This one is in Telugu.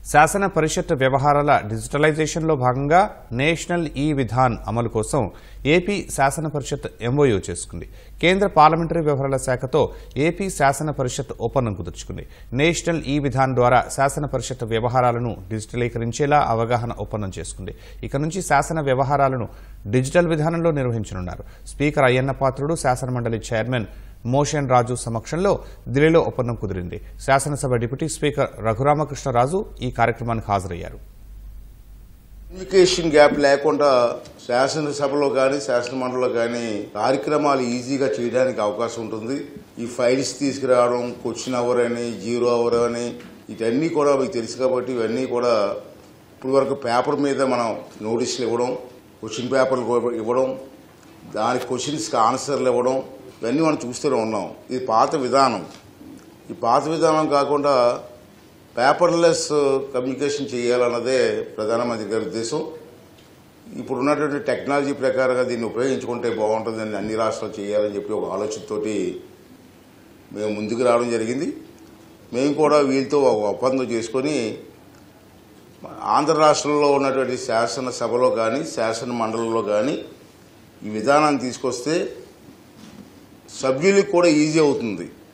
శాసన పరిషత్ వ్యవహారాల డిజిటలైజేషన్లో భాగంగా నేషనల్ ఈ విధాన్ అమలు కోసం ఏపీ శాసన పరిషత్ ఎంఓయూ చేసుకుంది కేంద్ర పార్లమెంటరీ వ్యవహారాల శాఖతో ఏపీ శాసన పరిషత్ ఒప్పందం కుదుర్చుకుంది నేషనల్ ఈ విధాన్ ద్వారా శాసన పరిషత్ వ్యవహారాలను డిజిటలీకరించేలా అవగాహన ఒప్పందం చేసుకుంది ఇక నుంచి శాసన వ్యవహారాలను డిజిటల్ విధానంలో నిర్వహించనున్నారు స్పీకర్ అయ్యన్న పాత్రుడు శాసనమండలి చైర్మన్ మోషన్ రాజు సమక్షంలో ఢిల్లీలో ఒప్పందం కుదిరింది శాసనసభ డిప్యూటీ స్పీకర్ రఘురామకృష్ణరాజు ఈ కార్యక్రమానికి హాజరయ్యారు కమ్యూనికేషన్ గ్యాప్ లేకుండా శాసనసభలో కానీ శాసనమండలిలో కానీ కార్యక్రమాలు ఈజీగా చేయడానికి అవకాశం ఉంటుంది ఈ ఫైల్స్ తీసుకురావడం క్వశ్చన్ అవర్ అని జీరో అవర్ అని ఇవన్నీ కూడా మీకు తెలుసు కాబట్టి ఇవన్నీ కూడా ఇప్పుడు వరకు పేపర్ మీద మనం నోటీసులు ఇవ్వడం క్వశ్చన్ పేపర్లు ఇవ్వడం దానికి క్వశ్చన్స్కి ఆన్సర్లు ఇవ్వడం ఇవన్నీ మనం చూస్తూనే ఉన్నాం ఇది పాత విధానం ఈ పాత విధానం కాకుండా పేపర్లెస్ కమ్యూనికేషన్ చేయాలన్నదే ప్రధానమంత్రి గారి ఉద్దేశం ఇప్పుడు ఉన్నటువంటి టెక్నాలజీ ప్రకారంగా దీన్ని ఉపయోగించుకుంటే బాగుంటుందని అన్ని రాష్ట్రాలు చేయాలని చెప్పి ఒక ఆలోచనతోటి మేము ముందుకు రావడం జరిగింది మేము కూడా వీళ్ళతో ఒక ఒప్పందం చేసుకొని ఆంధ్ర రాష్ట్రంలో ఉన్నటువంటి శాసనసభలో కానీ శాసన మండలిలో కానీ ఈ విధానాన్ని తీసుకొస్తే సభ్యులకు కూడా ఈజీ అవుతుంది